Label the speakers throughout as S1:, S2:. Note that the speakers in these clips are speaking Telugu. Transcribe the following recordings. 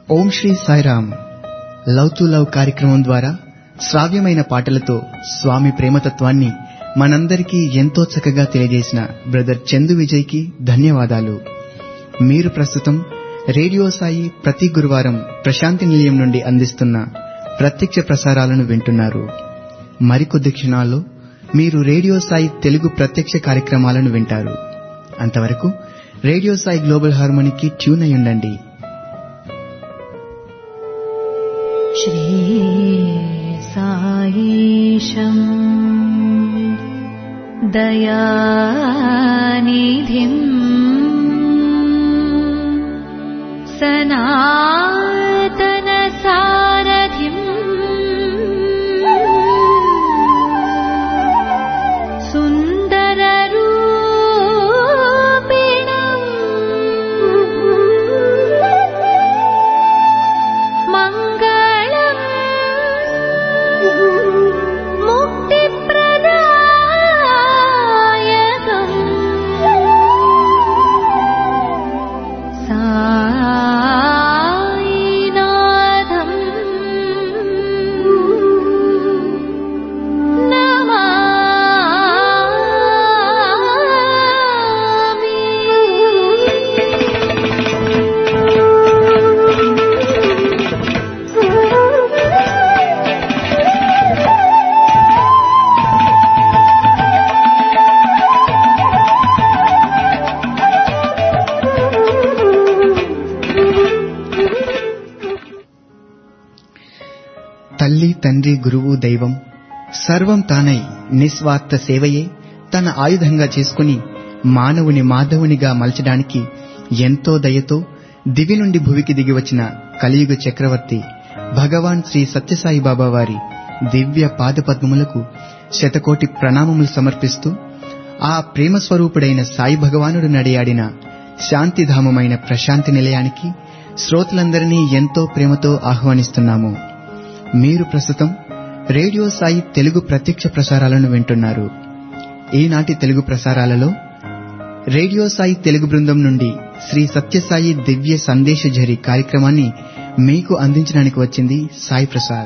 S1: Om Shri Sairam love to love కార్యక్రమం ద్వారా శ్రావ్యమైన పాటలతో స్వామి ప్రేమతత్వాన్ని మనందరికీ ఎంతో చక్కగా తెలియజేసిన బ్రదర్ చందు విజయ్కి ధన్యవాదాలు మీరు ప్రస్తుతం రేడియో సాయి ప్రతి గురువారం ప్రశాంతి నిలయం నుండి అందిస్తున్న ప్రత్యక్ష ప్రసారాలను వింటున్నారు మరికొద్ది క్షణాల్లో మీరు రేడియో సాయి తెలుగు ప్రత్యక్ష కార్యక్రమాలను వింటారు అంతవరకు రేడియో సాయి గ్లోబల్ హార్మోనికి ట్యూన్ అయి ఉండండి
S2: श्रीसायीशम् दयानिधिम् सनातनसारथिम् सुन्दररूपिणम् मङ्गलम् मुक्तिप्रदायकम् सायिनाथम्
S1: తల్లి తండ్రి గురువు దైవం సర్వం తానై నిస్వార్థ సేవయే తన ఆయుధంగా చేసుకుని మానవుని మాధవునిగా మలచడానికి ఎంతో దయతో దివి నుండి భువికి దిగి వచ్చిన కలియుగ చక్రవర్తి భగవాన్ శ్రీ సత్యసాయి బాబా వారి దివ్య పాదపద్మములకు శతకోటి ప్రణామములు సమర్పిస్తూ ఆ ప్రేమ స్వరూపుడైన సాయి భగవానుడు నడియాడిన శాంతిధామమైన ప్రశాంతి నిలయానికి శ్రోతలందరినీ ఎంతో ప్రేమతో ఆహ్వానిస్తున్నాము మీరు ప్రస్తుతం రేడియో సాయి తెలుగు ప్రత్యక్ష ప్రసారాలను వింటున్నారు ఈనాటి తెలుగు ప్రసారాలలో రేడియో సాయి తెలుగు బృందం నుండి శ్రీ సత్యసాయి దివ్య సందేశఝరి కార్యక్రమాన్ని మీకు అందించడానికి వచ్చింది సాయి ప్రసాద్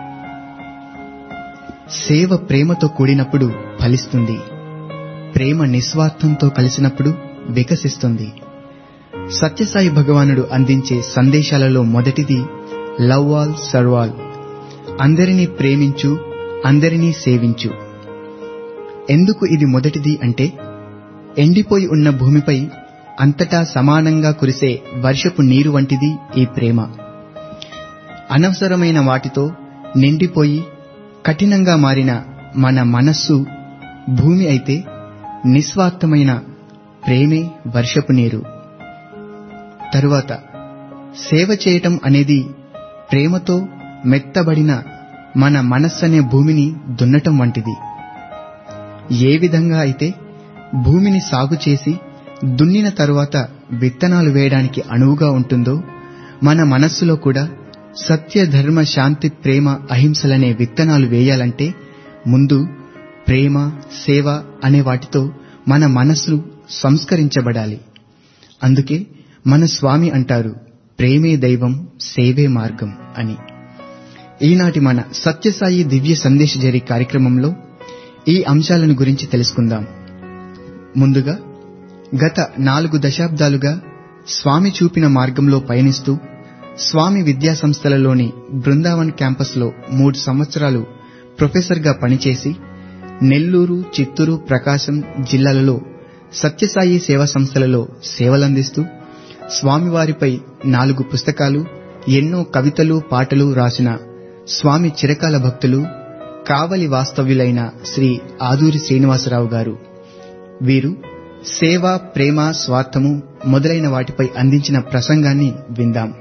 S1: సేవ ప్రేమతో కూడినప్పుడు ఫలిస్తుంది ప్రేమ నిస్వార్థంతో కలిసినప్పుడు వికసిస్తుంది సత్యసాయి భగవానుడు అందించే సందేశాలలో మొదటిది లవ్ ఆల్ సర్వాల్ అందరినీ ప్రేమించు అందరినీ సేవించు ఎందుకు ఇది మొదటిది అంటే ఎండిపోయి ఉన్న భూమిపై అంతటా సమానంగా కురిసే వర్షపు నీరు వంటిది ఈ ప్రేమ అనవసరమైన వాటితో నిండిపోయి కఠినంగా మారిన మన మనస్సు భూమి అయితే నిస్వార్థమైన ప్రేమే వర్షపు నీరు తరువాత సేవ చేయటం అనేది ప్రేమతో మెత్తబడిన మన మనస్సనే భూమిని దున్నటం వంటిది ఏ విధంగా అయితే భూమిని సాగు చేసి దున్నిన తరువాత విత్తనాలు వేయడానికి అనువుగా ఉంటుందో మన మనస్సులో కూడా సత్య ధర్మ శాంతి ప్రేమ అహింసలనే విత్తనాలు వేయాలంటే ముందు ప్రేమ సేవ అనే వాటితో మన మనస్సు సంస్కరించబడాలి అందుకే మన స్వామి అంటారు ప్రేమే దైవం సేవే మార్గం అని ఈనాటి మన సత్యసాయి దివ్య సందేశ జరి కార్యక్రమంలో ఈ అంశాలను గురించి తెలుసుకుందాం ముందుగా గత నాలుగు దశాబ్దాలుగా స్వామి చూపిన మార్గంలో పయనిస్తూ స్వామి విద్యా సంస్థలలోని బృందావన్ క్యాంపస్లో మూడు సంవత్సరాలు ప్రొఫెసర్గా పనిచేసి నెల్లూరు చిత్తూరు ప్రకాశం జిల్లాలలో సత్యసాయి సేవా సంస్థలలో సేవలందిస్తూ స్వామివారిపై నాలుగు పుస్తకాలు ఎన్నో కవితలు పాటలు రాసిన స్వామి చిరకాల భక్తులు కావలి వాస్తవ్యులైన శ్రీ ఆదూరి శ్రీనివాసరావు గారు వీరు సేవ ప్రేమ స్వార్థము మొదలైన వాటిపై అందించిన ప్రసంగాన్ని విందాం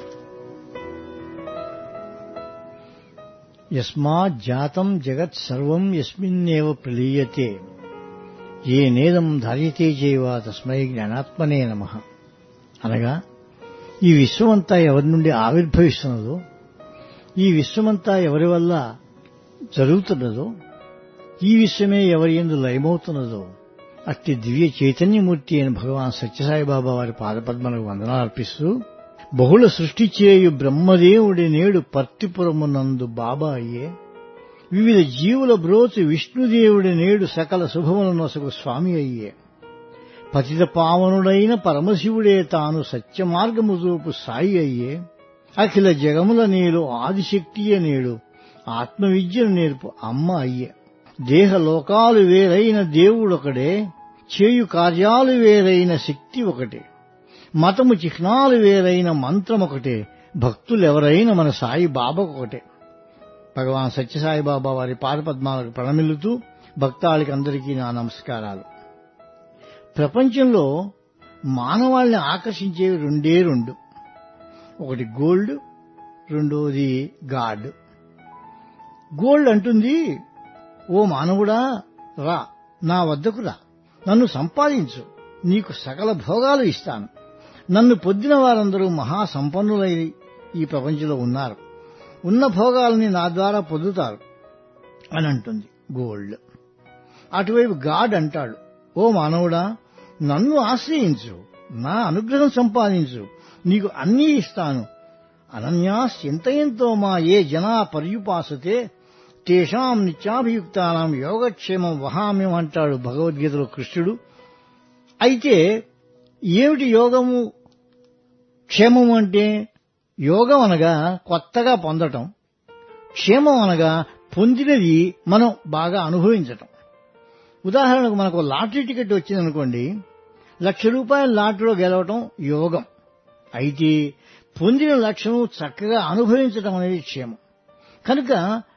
S3: యస్మాజ్జాతం జగత్ సర్వం యస్మిన్నేవ ప్రలీయతే ఏ నేదం ధార్యతే చేవ తస్మై జ్ఞానాత్మనే నమ అనగా ఈ విశ్వమంతా ఎవరి నుండి ఆవిర్భవిస్తున్నదో ఈ విశ్వమంతా ఎవరి వల్ల జరుగుతున్నదో ఈ విశ్వమే ఎవరి ఎందు లయమవుతున్నదో అట్టి దివ్య చైతన్యమూర్తి అయిన భగవాన్ సత్యసాయిబాబా వారి పాదపద్మలకు వందనాలు అర్పిస్తూ బహుళ సృష్టి చేయు బ్రహ్మదేవుడి నేడు పర్తిపురమునందు బాబా అయ్యే వివిధ జీవుల బ్రోచి విష్ణుదేవుడి నేడు సకల శుభముల నొసగు స్వామి అయ్యే పతిత పావనుడైన పరమశివుడే తాను సత్య మార్గము చూపు సాయి అయ్యే అఖిల జగముల నేడు ఆదిశక్తియే నేడు ఆత్మవిద్యను నేర్పు అమ్మ అయ్యే దేహ లోకాలు వేరైన దేవుడొకడే చేయు కార్యాలు వేరైన శక్తి ఒకటే మతము చిహ్నాలు వేరైన మంత్రం ఒకటే భక్తులెవరైన మన సాయి బాబాకు ఒకటే భగవాన్ సత్యసాయి బాబా వారి పాదపద్మాలకు ప్రణమిల్లుతూ భక్తాళికి అందరికీ నా నమస్కారాలు ప్రపంచంలో మానవాళిని ఆకర్షించేవి రెండే రెండు ఒకటి గోల్డ్ రెండోది గాడ్ గోల్డ్ అంటుంది ఓ మానవుడా రా నా వద్దకు రా నన్ను సంపాదించు నీకు సకల భోగాలు ఇస్తాను నన్ను పొద్దిన వారందరూ మహా సంపన్నులై ఈ ప్రపంచంలో ఉన్నారు ఉన్న భోగాలని నా ద్వారా పొందుతారు అని అంటుంది గోల్డ్ అటువైపు గాడ్ అంటాడు ఓ మానవుడా నన్ను ఆశ్రయించు నా అనుగ్రహం సంపాదించు నీకు అన్నీ ఇస్తాను అనన్యాస్ ఎంతయంతో మా ఏ జనా పర్యుపాసతే తేషాం నిత్యాభియుక్తానాం యోగక్షేమం వహామ్యం అంటాడు భగవద్గీతలో కృష్ణుడు అయితే ఏమిటి యోగము క్షేమం అంటే యోగం అనగా కొత్తగా పొందటం క్షేమం అనగా పొందినది మనం బాగా అనుభవించటం ఉదాహరణకు మనకు లాటరీ టికెట్ వచ్చిందనుకోండి లక్ష రూపాయల లాటరీలో గెలవటం యోగం అయితే పొందిన లక్ష్యం చక్కగా అనుభవించటం అనేది క్షేమం కనుక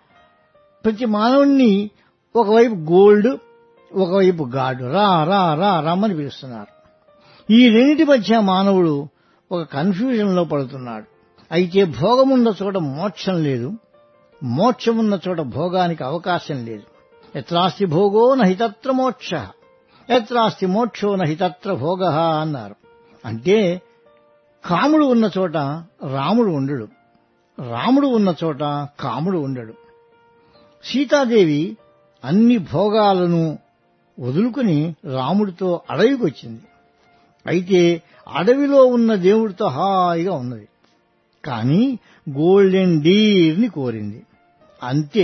S3: ప్రతి మానవుణ్ణి ఒకవైపు గోల్డ్ ఒకవైపు గాడ్ రా రా రా రమ్మని పిలుస్తున్నారు ఈ రెండింటి మధ్య మానవుడు ఒక కన్ఫ్యూజన్లో పడుతున్నాడు అయితే భోగమున్న చోట మోక్షం లేదు మోక్షమున్న చోట భోగానికి అవకాశం లేదు ఎత్రాస్తి భోగో నహితత్ర మోక్ష ఎత్రాస్తి మోక్షో నహితత్ర భోగ అన్నారు అంటే కాముడు ఉన్న చోట రాముడు ఉండడు రాముడు ఉన్న చోట కాముడు ఉండడు సీతాదేవి అన్ని భోగాలను వదులుకుని రాముడితో అడవికి వచ్చింది అయితే అడవిలో ఉన్న దేవుడితో హాయిగా ఉన్నది కానీ గోల్డెన్ డీర్ని కోరింది అంతే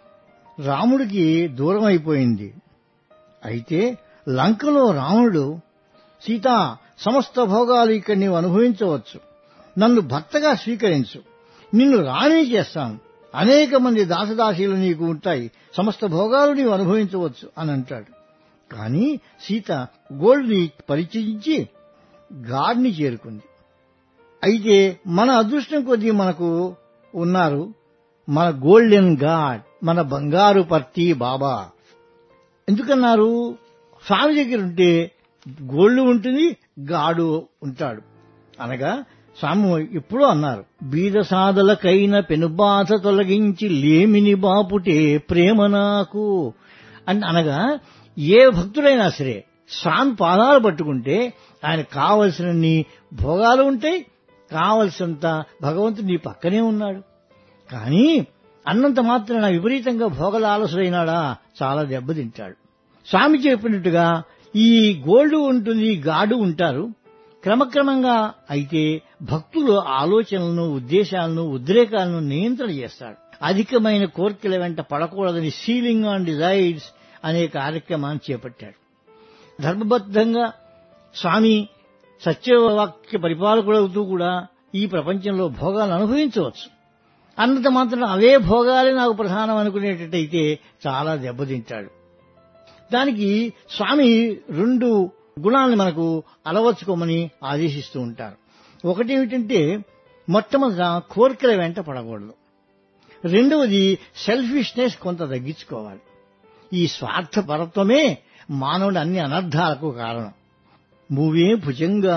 S3: రాముడికి దూరం అయిపోయింది అయితే లంకలో రాముడు సీత సమస్త భోగాలు ఇక్కడ నీవు అనుభవించవచ్చు నన్ను భర్తగా స్వీకరించు నిన్ను రాణి చేస్తాను అనేక మంది దాసదాసీలు నీకు ఉంటాయి సమస్త భోగాలు నీవు అనుభవించవచ్చు అని అంటాడు కానీ సీత గోల్డ్ని పరిచయించి గాడ్ని చేరుకుంది అయితే మన అదృష్టం కొద్దీ మనకు ఉన్నారు మన గోల్డెన్ గాడ్ మన బంగారు పర్తి బాబా ఎందుకన్నారు స్వామి దగ్గర ఉంటే గోల్డ్ ఉంటుంది గాడు ఉంటాడు అనగా స్వామి ఎప్పుడూ అన్నారు బీద సాధలకైన పెనుబాధ తొలగించి లేమిని బాపుటే ప్రేమ నాకు అని అనగా ఏ భక్తుడైనా సరే స్వామి పాదాలు పట్టుకుంటే ఆయన కావలసినన్ని భోగాలు ఉంటాయి కావలసినంత భగవంతుడు నీ పక్కనే ఉన్నాడు కానీ అన్నంత మాత్రాన విపరీతంగా భోగల ఆలసుడైనాడా చాలా దెబ్బతింటాడు స్వామి చెప్పినట్టుగా ఈ గోల్డ్ ఉంటుంది గాడు ఉంటారు క్రమక్రమంగా అయితే భక్తులు ఆలోచనలను ఉద్దేశాలను ఉద్రేకాలను నియంత్రణ చేస్తాడు అధికమైన కోర్కెల వెంట పడకూడదని సీలింగ్ ఆన్ డిజైర్స్ అనే కార్యక్రమాన్ని చేపట్టాడు ధర్మబద్ధంగా స్వామి సత్యవాక్య పరిపాలకుడవుతూ కూడా ఈ ప్రపంచంలో భోగాలను అనుభవించవచ్చు అన్నంత మాత్రం అవే భోగాలే నాకు ప్రధానం అనుకునేటట్టయితే చాలా దెబ్బతింటాడు దానికి స్వామి రెండు గుణాలను మనకు అలవర్చుకోమని ఆదేశిస్తూ ఉంటారు ఒకటి ఏమిటంటే మొట్టమొదట కోరికల వెంట పడకూడదు రెండవది సెల్ఫిష్నెస్ కొంత తగ్గించుకోవాలి ఈ స్వార్థపరత్వమే మానవుడి అన్ని అనర్థాలకు కారణం మూవే భుజంగా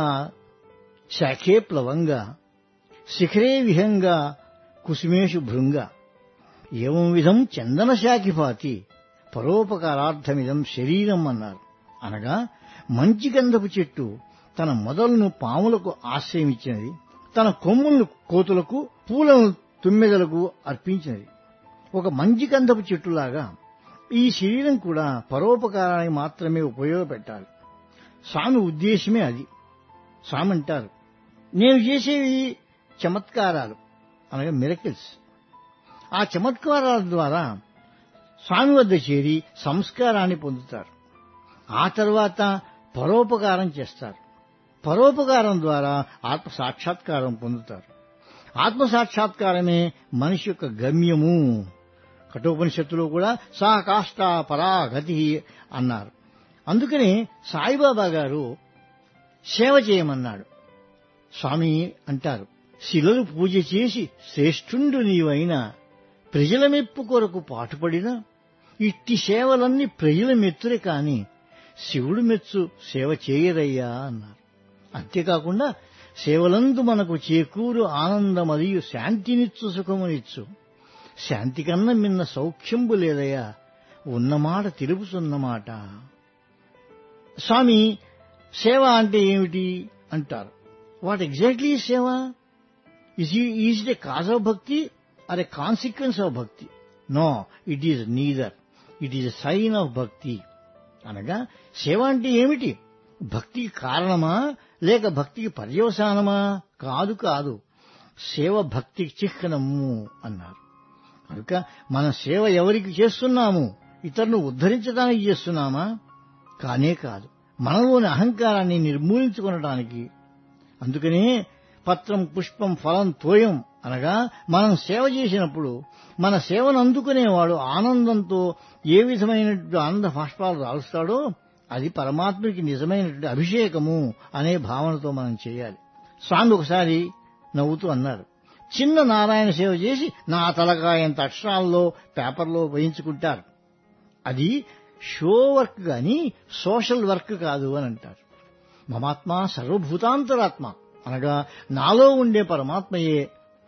S3: శాఖే ప్లవంగా శిఖరే విహంగా కుసుమేషు భృంగ ఏం విధం చందన శాఖిపాతి పరోపకారార్థమిదం శరీరం అన్నారు అనగా మంచి గంధపు చెట్టు తన మొదలను పాములకు ఆశ్రయమిచ్చినది తన కొమ్ములను కోతులకు పూలను తుమ్మెదలకు అర్పించినది ఒక మంచి గంధపు చెట్టులాగా ఈ శరీరం కూడా పరోపకారానికి మాత్రమే ఉపయోగపెట్టాలి స్వామి ఉద్దేశమే అది స్వామి అంటారు నేను చేసేవి చమత్కారాలు అనగా మిరకిల్స్ ఆ చమత్కారాల ద్వారా స్వామి వద్ద చేరి సంస్కారాన్ని పొందుతారు ఆ తర్వాత పరోపకారం చేస్తారు పరోపకారం ద్వారా ఆత్మ సాక్షాత్కారం పొందుతారు ఆత్మ సాక్షాత్కారమే మనిషి యొక్క గమ్యము కఠోపనిషత్తులో కూడా సా కాష్ట పరాగతి అన్నారు అందుకని సాయిబాబా గారు సేవ చేయమన్నాడు స్వామి అంటారు శిలలు పూజ చేసి శ్రేష్ఠుండు నీవైనా ప్రజల మెప్పు కొరకు పాటుపడిన ఇట్టి సేవలన్నీ ప్రజల మెత్తురే కాని శివుడు మెచ్చు సేవ చేయరయ్యా అన్నారు అంతేకాకుండా సేవలందు మనకు చేకూరు ఆనందమరియు శాంతినిచ్చు సుఖమునిచ్చు శాంతి కన్నా మిన్న సౌఖ్యంబు లేదయ్యా ఉన్నమాట తెలుపుతున్నమాట స్వామి సేవ అంటే ఏమిటి అంటారు what exactly seva is is it a cause of bhakti or a consequence of bhakti no it is neither it is a sign of bhakti అనగా సేవ అంటే ఏమిటి భక్తికి కారణమా లేక భక్తికి పర్యవసానమా కాదు కాదు సేవ భక్తికి చిహ్నము అన్నారు కనుక మన సేవ ఎవరికి చేస్తున్నాము ఇతరును ఉద్ధరించడానికి చేస్తున్నామా కానే కాదు మనలోని అహంకారాన్ని నిర్మూలించుకొనడానికి అందుకనే పత్రం పుష్పం ఫలం తోయం అనగా మనం సేవ చేసినప్పుడు మన సేవను అందుకునేవాడు ఆనందంతో ఏ విధమైనటువంటి ఆనంద బాష్పాలు రాలుస్తాడో అది పరమాత్మకి నిజమైనటువంటి అభిషేకము అనే భావనతో మనం చేయాలి స్వామి ఒకసారి నవ్వుతూ అన్నారు చిన్న నారాయణ సేవ చేసి నా తలకాయంత అక్షరాల్లో పేపర్లో వేయించుకుంటారు అది షో వర్క్ గాని సోషల్ వర్క్ కాదు అని అంటారు మమాత్మ సర్వభూతాంతరాత్మ అనగా నాలో ఉండే పరమాత్మయే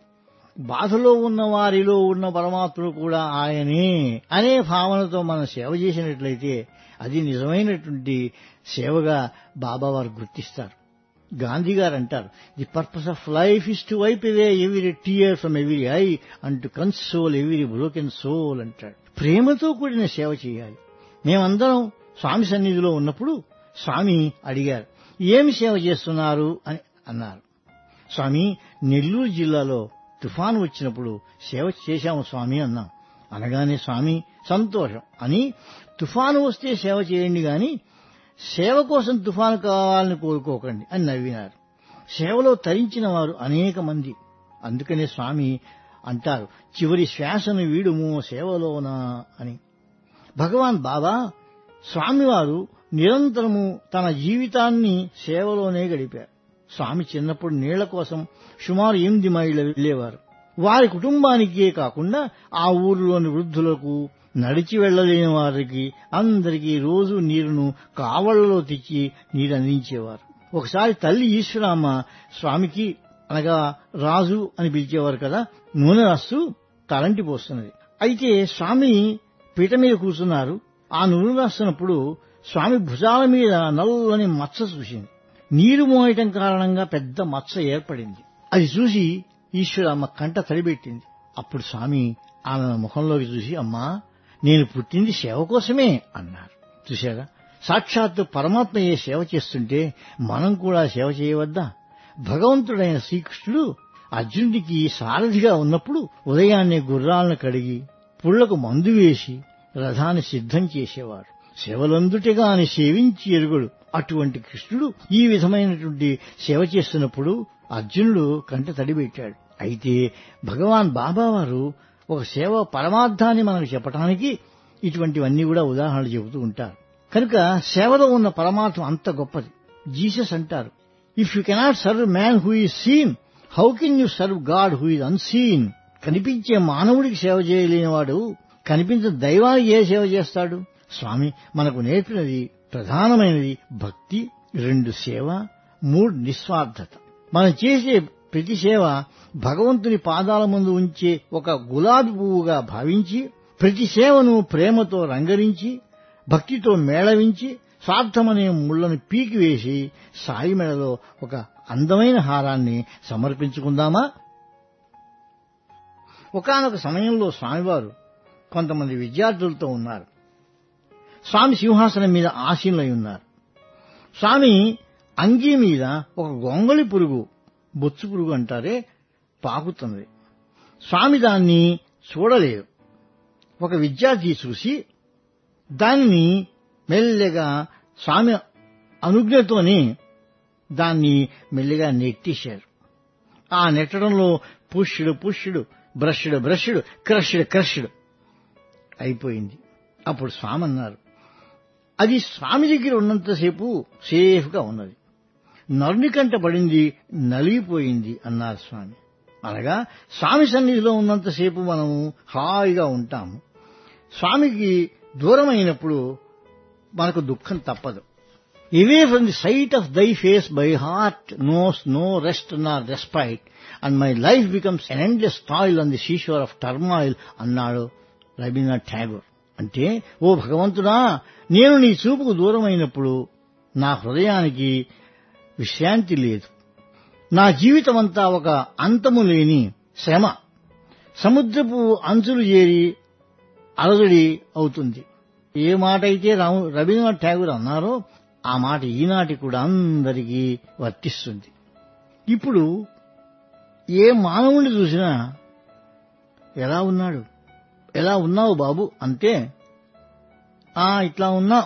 S3: బాధలో ఉన్న వారిలో ఉన్న పరమాత్ముడు కూడా ఆయనే అనే భావనతో మనం సేవ చేసినట్లయితే అది నిజమైనటువంటి సేవగా బాబా వారు గుర్తిస్తారు గాంధీ గారు అంటారు the purpose of life is to wipe away every tear from every eye and to console every broken soul అంటాడు ప్రేమతో కూడిన సేవ చేయాలి మేమందరం స్వామి సన్నిధిలో ఉన్నప్పుడు స్వామి అడిగారు ఏమి సేవ చేస్తున్నారు అని అన్నారు స్వామి నెల్లూరు జిల్లాలో తుఫాను వచ్చినప్పుడు సేవ చేశాము స్వామి అన్నాం అనగానే స్వామి సంతోషం అని తుఫాను వస్తే సేవ చేయండి గాని సేవ కోసం తుఫాను కావాలని కోరుకోకండి అని నవ్వినారు సేవలో తరించిన వారు అనేక మంది అందుకనే స్వామి అంటారు చివరి శ్వాసను వీడుము సేవలోనా అని భగవాన్ బాబా స్వామివారు నిరంతరము తన జీవితాన్ని సేవలోనే గడిపారు స్వామి చిన్నప్పుడు నీళ్ల కోసం సుమారు ఎనిమిది మైళ్ళ వెళ్లేవారు వారి కుటుంబానికే కాకుండా ఆ ఊరిలోని వృద్ధులకు నడిచి వెళ్లలేని వారికి అందరికీ రోజు నీరును కావళ్లలో తెచ్చి నీరు అందించేవారు ఒకసారి తల్లి ఈశ్వరామ్మ స్వామికి అనగా రాజు అని పిలిచేవారు కదా నూనె రాస్తూ తలంటి పోస్తున్నది అయితే స్వామి పీట మీద కూర్చున్నారు ఆ నూనె రాస్తున్నప్పుడు స్వామి భుజాల మీద నల్లని మచ్చ చూసింది నీరు మోయటం కారణంగా పెద్ద మచ్చ ఏర్పడింది అది చూసి ఈశ్వరమ్మ కంట తడిబెట్టింది అప్పుడు స్వామి ఆమె ముఖంలోకి చూసి అమ్మా నేను పుట్టింది సేవ కోసమే అన్నారు చూశారా సాక్షాత్తు పరమాత్మయే సేవ చేస్తుంటే మనం కూడా సేవ చేయవద్దా భగవంతుడైన శ్రీకృష్ణుడు అర్జునుడికి సారథిగా ఉన్నప్పుడు ఉదయాన్నే గుర్రాలను కడిగి పుళ్లకు మందు వేసి రథాన్ని సిద్ధం చేసేవాడు సేవలందుటిగాని సేవించి ఎరుగుడు అటువంటి కృష్ణుడు ఈ విధమైనటువంటి సేవ చేస్తున్నప్పుడు అర్జునుడు కంట తడిపెట్టాడు అయితే భగవాన్ బాబావారు ఒక సేవ పరమార్థాన్ని మనకు చెప్పడానికి ఇటువంటివన్నీ కూడా ఉదాహరణలు చెబుతూ ఉంటారు కనుక సేవలో ఉన్న పరమార్థం అంత గొప్పది జీసస్ అంటారు if you cannot serve man who is seen how can you serve God who is unseen కనిపించే మానవుడికి సేవ చేయలేనివాడు కనిపించిన దైవానికి ఏ సేవ చేస్తాడు స్వామి మనకు నేర్పినది ప్రధానమైనది భక్తి రెండు సేవ మూడు నిస్వార్థత మనం చేసే ప్రతి సేవ భగవంతుని పాదాల ముందు ఉంచే ఒక గులాబీ పువ్వుగా భావించి ప్రతి సేవను ప్రేమతో రంగరించి భక్తితో మేళవించి స్వార్థమనే ముళ్లను పీకివేసి సాయి మెడలో ఒక అందమైన హారాన్ని సమర్పించుకుందామా ఒకనొక సమయంలో స్వామివారు కొంతమంది విద్యార్థులతో ఉన్నారు స్వామి సింహాసనం మీద ఆసీనులై ఉన్నారు స్వామి అంగీ మీద ఒక గొంగళి పురుగు బొచ్చు పురుగు అంటారే పాకుతున్నది స్వామి దాన్ని చూడలేదు ఒక విద్యార్థి చూసి దానిని మెల్లగా స్వామి అనుజ్ఞతోనే దాన్ని మెల్లిగా నెట్టేశారు ఆ నెట్టడంలో పుష్యుడు పుష్యుడు బ్రష్యుడు బ్రష్యుడు క్రష్యుడు క్రష్యుడు అయిపోయింది అప్పుడు స్వామి అన్నారు అది స్వామి దగ్గర ఉన్నంతసేపు సేఫ్గా ఉన్నది నరుని కంట పడింది నలిగిపోయింది అన్నారు స్వామి అనగా స్వామి సన్నిధిలో ఉన్నంతసేపు మనము హాయిగా ఉంటాము స్వామికి దూరమైనప్పుడు మనకు దుఃఖం తప్పదు Away from the sight of thy face, my heart knows no rest nor respite, and my life becomes an endless toil on the seashore of turmoil, అన్నాడు రవీంద్రనాథ్ ఠాగూర్ అంటే ఓ భగవంతుడా నేను నీ చూపుకు దూరమైనప్పుడు నా హృదయానికి విశ్రాంతి లేదు నా జీవితమంతా ఒక అంతము లేని శ్రమ సముద్రపు అంచులు చేరి అలజడి అవుతుంది ఏ మాట అయితే రాము రవీంద్రనాథ్ ఠాగూర్ అన్నారో ఆ మాట ఈనాటి కూడా అందరికీ వర్తిస్తుంది ఇప్పుడు ఏ మానవుని చూసినా ఎలా ఉన్నాడు ఎలా ఉన్నావు బాబు అంతే ఆ ఇట్లా ఉన్నా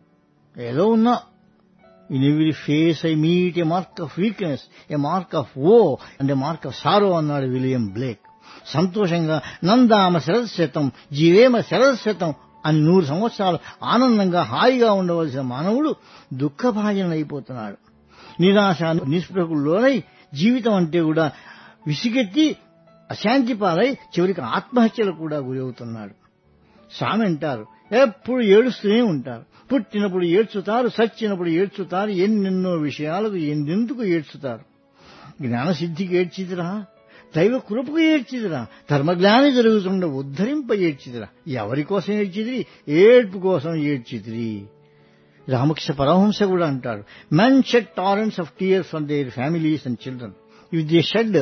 S3: ఏదో ఉన్నా in every face I meet a mark of weakness a mark of woe and a mark of sorrow అన్నాడు విలియం బ్లేక్ సంతోషంగా నందామ శరశతం జీవేమ శరశతం అని నూరు సంవత్సరాలు ఆనందంగా హాయిగా ఉండవలసిన మానవుడు దుఃఖభాజనైపోతున్నాడు నిరాశ నిస్పృహకుల్లోనై జీవితం అంటే కూడా విసిగెత్తి అశాంతి పాలై చివరికి ఆత్మహత్యలు కూడా గురవుతున్నాడు స్వామి అంటారు ఎప్పుడు ఏడుస్తూనే ఉంటారు పుట్టినప్పుడు ఏడ్చుతారు సచ్చినప్పుడు ఏడ్చుతారు ఎన్నెన్నో విషయాలకు ఎన్నెందుకు ఏడ్చుతారు జ్ఞానసిద్ధికి ఏడ్చిదిరా దైవ కృపకు ఏడ్చిదిరా ధర్మజ్ఞాని జరుగుతుండ ఉద్ధరింప ఏడ్చిదిరా ఎవరి కోసం ఏడ్చిదిరి ఏడ్పు కోసం ఏడ్చిదిరి రామకృష్ణ పరమహంస కూడా అంటాడు men shed torrents of tears from their families and children if they shed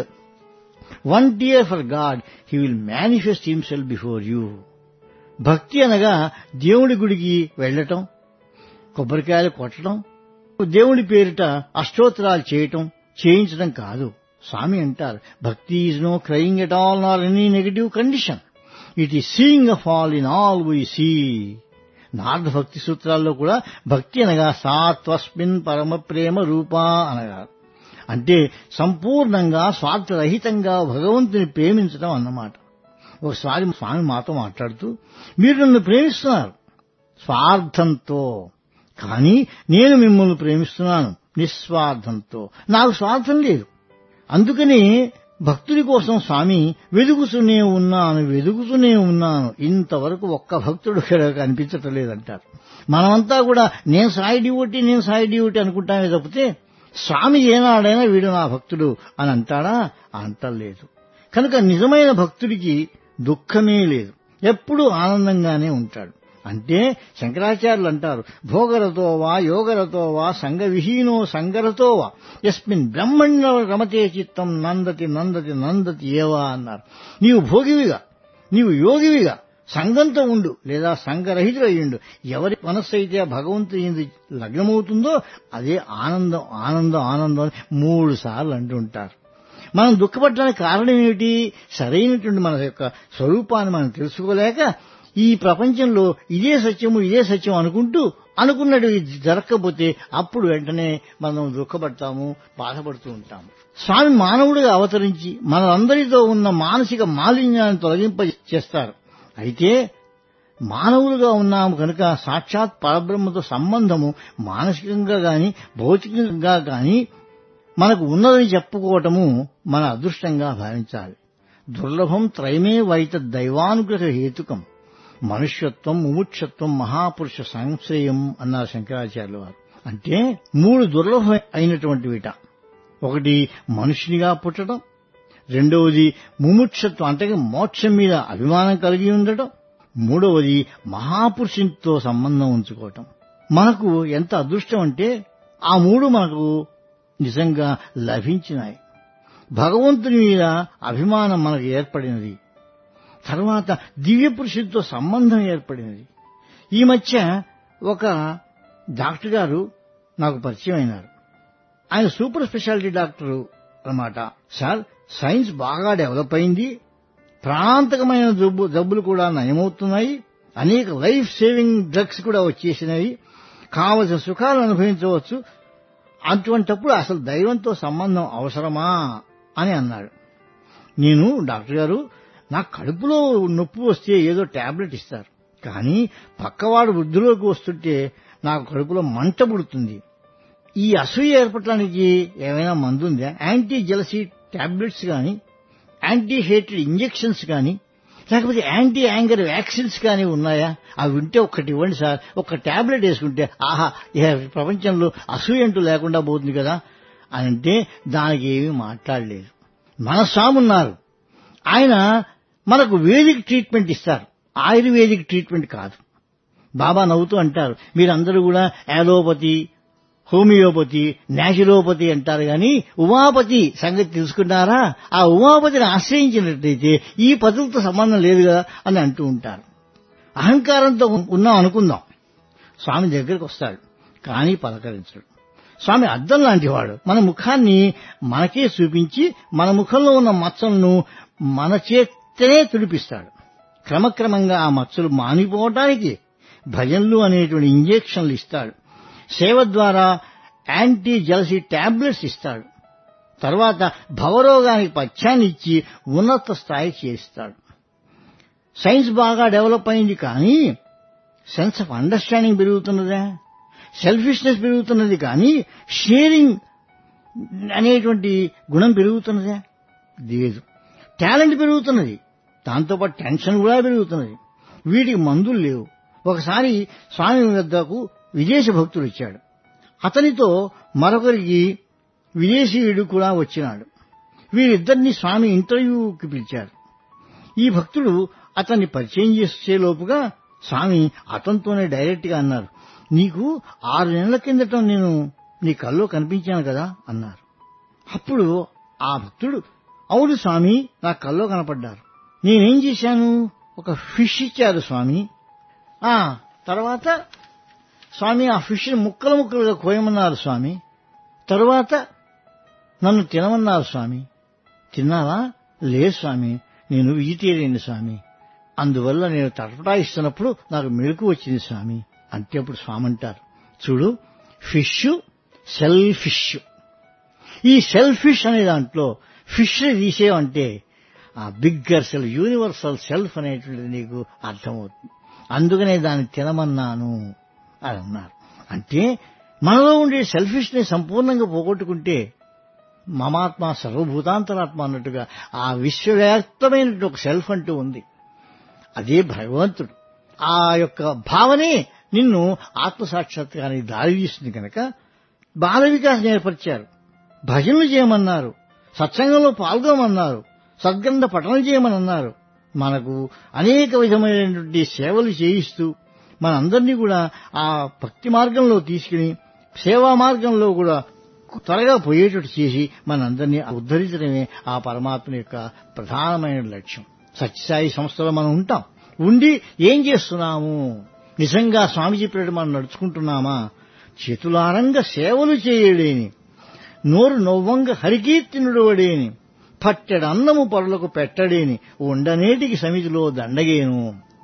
S3: one tear for God he will manifest himself before you భక్తి అనగా దేవుడి గుడికి వెళ్ళటం కొబ్బరికాయలు కొట్టడం దేవుడి పేరిట అష్టోత్తరాలు చేయటం చేయించడం కాదు స్వామి అంటారు bhakti is no crying at all nor any negative condition it is seeing of all in all we see Narada భక్తి సూత్రాల్లో కూడా భక్తి అనగా సాత్వస్మిన్ పరమ ప్రేమ రూపా అనగా అంటే సంపూర్ణంగా స్వార్థరహితంగా భగవంతుని ప్రేమించడం అన్నమాట ఒకసారి స్వామి మాతో మాట్లాడుతూ మీరు నన్ను ప్రేమిస్తున్నారు స్వార్థంతో కానీ నేను మిమ్మల్ని ప్రేమిస్తున్నాను నిస్వార్థంతో నాకు స్వార్థం లేదు అందుకని భక్తుడి కోసం స్వామి వెదుగుతూనే ఉన్నాను వెదుగుతూనే ఉన్నాను ఇంతవరకు ఒక్క భక్తుడు ఇక్కడ కనిపించటం లేదంటారు మనమంతా కూడా నేను సాయి డ్యూటీ నేను సాయి డ్యూటీ అనుకుంటామే తప్పితే స్వామి ఏనాడైనా వీడు నా భక్తుడు అని అంటాడా అంటలేదు కనుక నిజమైన భక్తుడికి దుఃఖమే లేదు ఎప్పుడూ ఆనందంగానే ఉంటాడు అంటే శంకరాచార్యులు అంటారు భోగరతో వా యోగరతో వా సంగ విహీనో సంగరతో వా ఎస్మిన్ బ్రహ్మణ్య రమతే చిత్తం నందతి నందతి నందతి ఏవా అన్నారు నీవు భోగివిగా నీవు యోగివిగా సంఘంతో ఉండు లేదా సంఘరహితుడయ్యుండు ఎవరి మనస్సు అయితే భగవంతుని లగ్నమవుతుందో అదే ఆనందం ఆనందం ఆనందం అని మూడు సార్లు అంటుంటారు మనం దుఃఖపడడానికి కారణం ఏమిటి సరైనటువంటి మన యొక్క స్వరూపాన్ని మనం తెలుసుకోలేక ఈ ప్రపంచంలో ఇదే సత్యము ఇదే సత్యం అనుకుంటూ అనుకున్నట్టు జరగకపోతే అప్పుడు వెంటనే మనం దుఃఖపడతాము బాధపడుతూ ఉంటాము స్వామి మానవుడిగా అవతరించి మనందరితో ఉన్న మానసిక మాలిన్యాన్ని తొలగింప చేస్తారు అయితే మానవులుగా ఉన్నాము కనుక సాక్షాత్ పరబ్రహ్మతో సంబంధము మానసికంగా గాని భౌతికంగా గాని మనకు ఉన్నదని చెప్పుకోవటము మన అదృష్టంగా భావించాలి దుర్లభం త్రైమే వైత దైవానుగ్రహ హేతుకం మనుష్యత్వం ముముక్షత్వం మహాపురుష సంశ్రయం అన్నారు శంకరాచార్యుల వారు అంటే మూడు దుర్లభం అయినటువంటి విట ఒకటి మనుషునిగా పుట్టడం రెండవది ముముక్షత్వం అంటే మోక్షం మీద అభిమానం కలిగి ఉండటం మూడవది మహాపురుషునితో సంబంధం ఉంచుకోవటం మనకు ఎంత అదృష్టం అంటే ఆ మూడు మనకు నిజంగా లభించినాయి భగవంతుని మీద అభిమానం మనకు ఏర్పడినది తర్వాత దివ్య పురుషుడితో సంబంధం ఏర్పడినది ఈ మధ్య ఒక డాక్టర్ గారు నాకు పరిచయం అయినారు ఆయన సూపర్ స్పెషాలిటీ డాక్టరు అన్నమాట సార్ సైన్స్ బాగా డెవలప్ అయింది ప్రాణాంతకమైన జబ్బు జబ్బులు కూడా నయమవుతున్నాయి అనేక లైఫ్ సేవింగ్ డ్రగ్స్ కూడా వచ్చేసినవి కావలసిన సుఖాలు అనుభవించవచ్చు అటువంటప్పుడు అసలు దైవంతో సంబంధం అవసరమా అని అన్నాడు నేను డాక్టర్ గారు నా కడుపులో నొప్పి వస్తే ఏదో టాబ్లెట్ ఇస్తారు కానీ పక్కవాడు వృద్ధిలోకి వస్తుంటే నాకు కడుపులో మంట పుడుతుంది ఈ అసూయ ఏర్పడటానికి ఏమైనా మందు ఉందా యాంటీ జలసీ టాబ్లెట్స్ కానీ యాంటీ హేటెడ్ ఇంజెక్షన్స్ కానీ లేకపోతే యాంటీ యాంగర్ వ్యాక్సిన్స్ కానీ ఉన్నాయా అవి ఉంటే ఒక్కటి ఇవ్వండి సార్ ఒక టాబ్లెట్ వేసుకుంటే ఆహా ఇహ ప్రపంచంలో అసూయ అంటూ లేకుండా పోతుంది కదా అని అంటే దానికి ఏమీ మాట్లాడలేదు మన స్వామి ఉన్నారు ఆయన మనకు వేదిక్ ట్రీట్మెంట్ ఇస్తారు ఆయుర్వేదిక్ ట్రీట్మెంట్ కాదు బాబా నవ్వుతూ అంటారు మీరందరూ కూడా యాలోపతి హోమియోపతి న్యాచురోపతి అంటారు కానీ ఉమాపతి సంగతి తెలుసుకున్నారా ఆ ఉమాపతిని ఆశ్రయించినట్లయితే ఈ పదులతో సంబంధం లేదు కదా అని అంటూ ఉంటారు అహంకారంతో ఉన్నాం అనుకుందాం స్వామి దగ్గరికి వస్తాడు కానీ పలకరించడు స్వామి అద్దం లాంటివాడు మన ముఖాన్ని మనకే చూపించి మన ముఖంలో ఉన్న మచ్చలను మన చేతనే తుడిపిస్తాడు క్రమక్రమంగా ఆ మచ్చలు మానిపోవటానికి భజన్లు అనేటువంటి ఇంజెక్షన్లు ఇస్తాడు సేవ ద్వారా యాంటీ జలసీ టాబ్లెట్స్ ఇస్తాడు తర్వాత భవరోగానికి పథ్యాన్ని ఇచ్చి ఉన్నత స్థాయి చేస్తాడు సైన్స్ బాగా డెవలప్ అయింది కానీ సెన్స్ ఆఫ్ అండర్స్టాండింగ్ పెరుగుతున్నదా సెల్ఫిష్నెస్ పెరుగుతున్నది కానీ షేరింగ్ అనేటువంటి గుణం పెరుగుతున్నదా లేదు టాలెంట్ పెరుగుతున్నది దాంతోపాటు టెన్షన్ కూడా పెరుగుతున్నది వీటికి మందులు లేవు ఒకసారి స్వామి వద్దకు విదేశీ భక్తుడు వచ్చాడు అతనితో మరొకరికి విదేశీయుడు కూడా వచ్చినాడు వీరిద్దరిని స్వామి ఇంటర్వ్యూకి పిలిచారు ఈ భక్తుడు అతన్ని పరిచయం చేసే లోపుగా స్వామి అతనితోనే డైరెక్ట్ గా అన్నారు నీకు ఆరు నెలల కిందట నేను నీ కల్లో కనిపించాను కదా అన్నారు అప్పుడు ఆ భక్తుడు అవును స్వామి నా కల్లో కనపడ్డారు నేనేం చేశాను ఒక ఫిష్ ఇచ్చారు స్వామి ఆ తర్వాత స్వామి ఆ ఫిష్ ముక్కలు ముక్కలుగా కోయమన్నారు స్వామి తరువాత నన్ను తినమన్నారు స్వామి తిన్నావా లేదు స్వామి నేను వెజిటేరియన్ స్వామి అందువల్ల నేను తటపటాయిస్తున్నప్పుడు నాకు మెలకు వచ్చింది స్వామి అంటే అప్పుడు స్వామి అంటారు చూడు ఫిష్ సెల్ఫిష్ ఈ సెల్ఫిష్ అనే దాంట్లో ఫిష్ తీసేవంటే ఆ బిగ్గర్ సెల్ యూనివర్సల్ సెల్ఫ్ అనేటువంటిది నీకు అర్థమవుతుంది అందుకనే దాన్ని తినమన్నాను అని అన్నారు అంటే మనలో ఉండే సెల్ఫిష్నెస్ సంపూర్ణంగా పోగొట్టుకుంటే మమాత్మ సర్వభూతాంతరాత్మ అన్నట్టుగా ఆ విశ్వవ్యాప్తమైనటువంటి ఒక సెల్ఫ్ అంటూ ఉంది అదే భగవంతుడు ఆ యొక్క భావనే నిన్ను ఆత్మసాక్షాత్కారానికి దారి తీస్తుంది కనుక బాల వికాసం ఏర్పరిచారు భజనలు చేయమన్నారు సత్సంగంలో పాల్గొనమన్నారు సద్గంధ పఠనం చేయమని అన్నారు మనకు అనేక విధమైనటువంటి సేవలు చేయిస్తూ మనందరినీ కూడా ఆ భక్తి మార్గంలో తీసుకుని సేవా మార్గంలో కూడా త్వరగా పోయేటట్టు చేసి మనందరినీ ఉద్ధరించడమే ఆ పరమాత్మ యొక్క ప్రధానమైన లక్ష్యం సత్యసాయి సంస్థలో మనం ఉంటాం ఉండి ఏం చేస్తున్నాము నిజంగా స్వామి చెప్పినట్టు మనం నడుచుకుంటున్నామా చేతులారంగా సేవలు చేయలేని నోరు నవ్వంగ హరికీర్తినుడవడేని పట్టెడు అన్నము పరులకు పెట్టడేని ఉండనేటికి సమితిలో దండగేను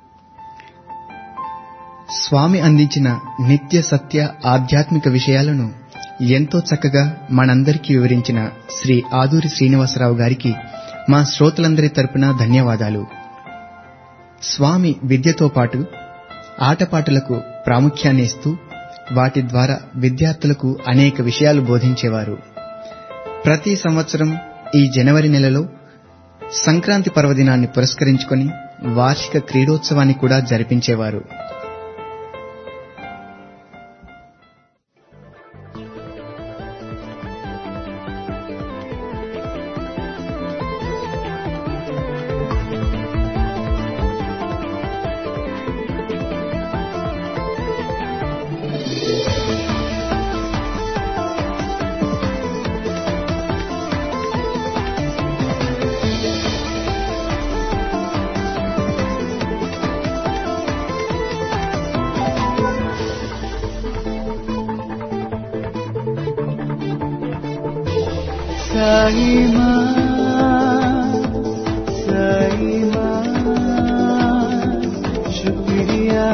S1: స్వామి అందించిన నిత్య సత్య ఆధ్యాత్మిక విషయాలను ఎంతో చక్కగా మనందరికీ వివరించిన శ్రీ ఆదూరి శ్రీనివాసరావు గారికి మా శ్రోతలందరి తరపున ధన్యవాదాలు స్వామి విద్యతో పాటు ఆటపాటలకు ప్రాముఖ్యాన్ని ఇస్తూ వాటి ద్వారా విద్యార్థులకు అనేక విషయాలు బోధించేవారు ప్రతి సంవత్సరం ఈ జనవరి నెలలో సంక్రాంతి పర్వదినాన్ని పురస్కరించుకొని వార్షిక క్రీడోత్సవాన్ని కూడా జరిపించేవారు
S4: साई माँ साई माँ शुक्रिया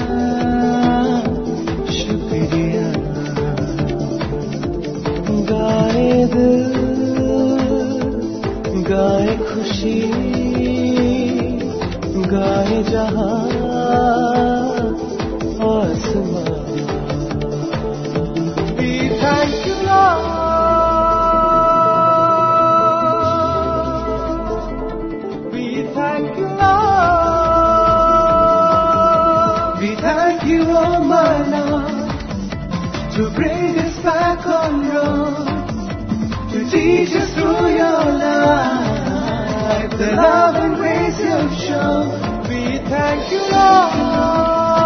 S4: शुक्रिया गाए दिल गाए खुशी गाए जहां आसमां We thank you, Lord. We thank you, Lord. We thank you, oh my Lord, to bring us back on road, to teach us through your life the love and grace you've shown. We thank you, Lord.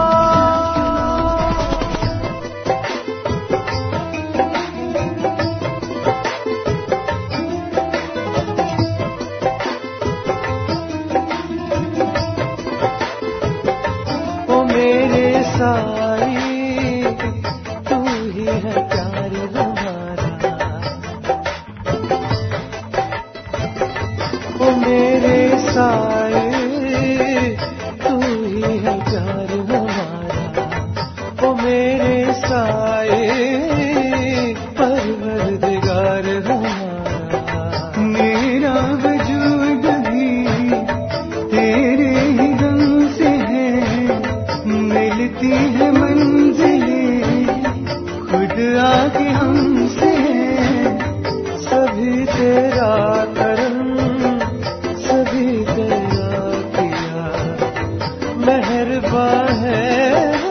S4: ओ मेरे साई तू ही है प्यार हमारा ओ मेरे साई तू ही है प्यार हमारा ओ मेरे साई परवरदिगार हमारा मेरा वजूद भी तेरे ही गम से है मिलती है मंजिलें खुद आके हमसे है सभी तेरा करम सभी तेरा किया मेहरबा है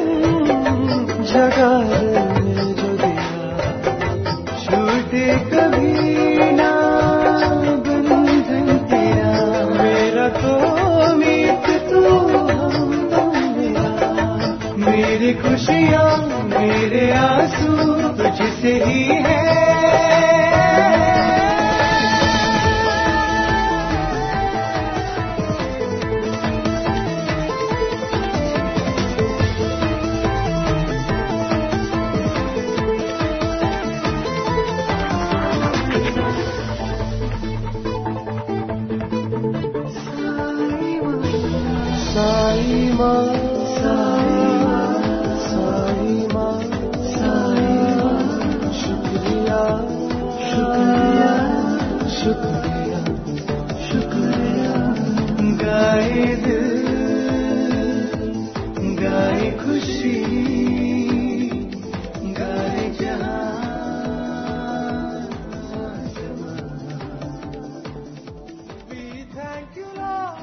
S4: जगह में जो दिया छूटे कभी ना बंधन तेरा मेरा तो मीत तू हम तुम मेरा मेरी खुशियाँ मेरे आंसू तुझसे ही है साई माँ साई माँ साई माँ साई माँ शुक्रिया शुक्रिया शुक्रिया शुक्रिया गाए दिल गाए खुशी गाए जहां We thank you, Lord.